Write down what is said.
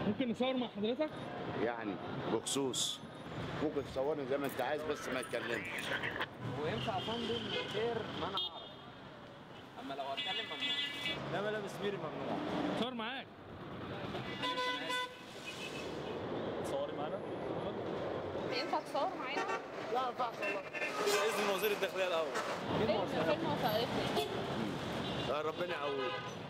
ممكن نصور مع حضرتك يعني بخصوص ممكن تصورني زي ما انت عايز بس ما تكلمش وينفع يا فندم من غير ما انا اعرف اما لو اتكلم ممنوع لا ملابس ميري ممنوع صور معاك معلش انا اسف تصوري معانا ينفع تصور معانا؟ لا ما ينفعش والله اذن وزير الداخليه الاول ليه فيلم وثائقي؟ آه، ربنا يقويك